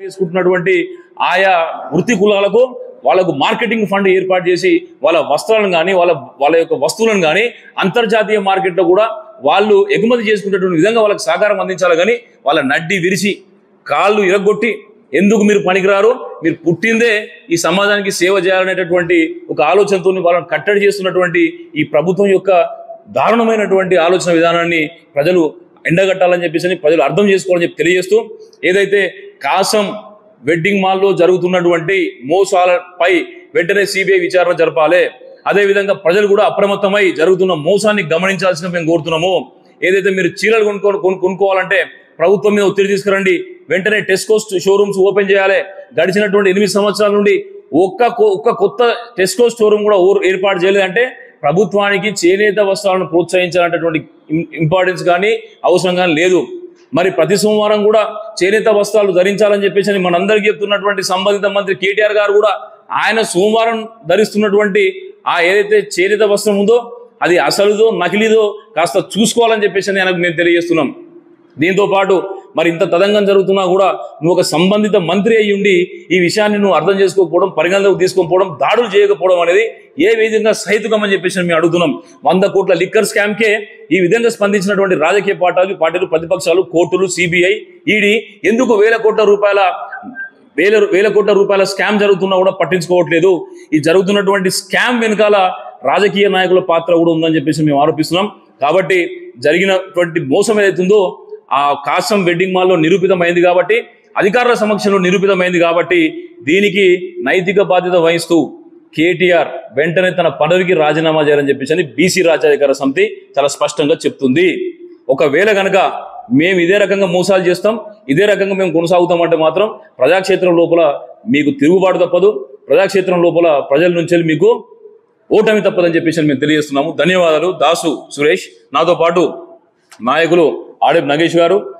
చేసుకుంటున్నటువంటి ఆయా వృత్తి కులాలకు వాళ్ళకు మార్కెటింగ్ ఫండ్ ఏర్పాటు చేసి వాళ్ళ వస్త్రాలను కానీ వాళ్ళ వాళ్ళ యొక్క వస్తువులను కానీ అంతర్జాతీయ మార్కెట్లో కూడా వాళ్ళు ఎగుమతి చేసుకునేటువంటి విధంగా వాళ్ళకి సహకారం అందించాలి కానీ వాళ్ళ నడ్డి విరిచి కాళ్ళు ఇరగొట్టి ఎందుకు మీరు పనికిరారు మీరు పుట్టిందే ఈ సమాజానికి సేవ చేయాలనేటటువంటి ఒక ఆలోచనతో వాళ్ళని కట్టడి చేస్తున్నటువంటి ఈ ప్రభుత్వం యొక్క దారుణమైనటువంటి ఆలోచన విధానాన్ని ప్రజలు ఎండగట్టాలని చెప్పేసి ప్రజలు అర్థం చేసుకోవాలని చెప్పి తెలియజేస్తూ ఏదైతే కాసం వెడ్డింగ్ మాల్లో జరుగుతున్నటువంటి మోసాలపై వెంటనే సిబిఐ విచారణ జరపాలి అదేవిధంగా ప్రజలు కూడా అప్రమత్తమై జరుగుతున్న మోసాన్ని గమనించాల్సిన మేము కోరుతున్నాము ఏదైతే మీరు చీరలు కొనుక్కో కొను- కొనుక్కోవాలంటే ప్రభుత్వం మీద ఒత్తిడి తీసుకురండి వెంటనే టెస్కో షోరూమ్స్ ఓపెన్ చేయాలి గడిచినటువంటి ఎనిమిది సంవత్సరాల నుండి ఒక్క కొ- ఒక్క కొత్త టెస్కో షోరూమ్ కూడా ఓర్- ఏర్పాటు చేయలేదంటే ప్రభుత్వానికి చేనేత వస్త్రాలను ప్రోత్సహించాలనేటువంటి ఇం- ఇంపార్టెన్స్ కానీ అవసరం కానీ లేదు మరి ప్రతి సోమవారం కూడా చేనేత వస్త్రాలు ధరించాలని చెప్పేసి అని మనందరికీ చెప్తున్నటువంటి సంబంధిత మంత్రి కేటీఆర్ గారు కూడా ఆయన సోమవారం ధరిస్తున్నటువంటి ఆ ఏదైతే చేనేత వస్త్రం ఉందో అది అసలుదో నకిలీదో కాస్త చూసుకోవాలని చెప్పేసి అని ఆయనకు మేము తెలియజేస్తున్నాం దీంతో పాటు మరి ఇంత తదంగం జరుగుతున్నా కూడా నువ్వు ఒక సంబంధిత మంత్రి అయి ఉండి ఈ విషయాన్ని నువ్వు అర్థం చేసుకోకపోవడం పరిగణలోకి తీసుకోకపోవడం దాడులు చేయకపోవడం అనేది ఏ విధంగా సహితుకం అని చెప్పేసి మేము అడుగుతున్నాం వంద కోట్ల లిక్కర్ స్కామ్కే ఈ విధంగా స్పందించినటువంటి రాజకీయ పార్టీలు పార్టీలు ప్రతిపక్షాలు కోర్టులు సిబిఐ ఈడీ ఎందుకు వేల కోట్ల రూపాయల వేల వేల కోట్ల రూపాయల స్కామ్ జరుగుతున్నా కూడా పట్టించుకోవట్లేదు ఈ జరుగుతున్నటువంటి స్కామ్ వెనకాల రాజకీయ నాయకుల పాత్ర కూడా ఉందని చెప్పేసి మేము ఆరోపిస్తున్నాం కాబట్టి జరిగినటువంటి మోసం ఏదైతుందో ఆ కాసం వెడ్డింగ్ మాల్లో నిరూపితమైంది కాబట్టి అధికారుల సమక్షంలో నిరూపితమైంది కాబట్టి దీనికి నైతిక బాధ్యత వహిస్తూ కేటీఆర్ వెంటనే తన పదవికి రాజీనామా చేయాలని చెప్పేసి అని బీసీ రాజ్యాధికార సమితి చాలా స్పష్టంగా చెప్తుంది ఒకవేళ కనుక మేము ఇదే రకంగా మోసాలు చేస్తాం ఇదే రకంగా మేము కొనసాగుతామంటే మాత్రం ప్రజాక్షేత్రం లోపల మీకు తిరుగుబాటు తప్పదు ప్రజాక్షేత్రం లోపల ప్రజల నుంచి మీకు ఓటమి తప్పదని చెప్పేసి మేము తెలియజేస్తున్నాము ధన్యవాదాలు దాసు సురేష్ నాతో పాటు నాయకులు ఆడెబ్ నగేష్ గారు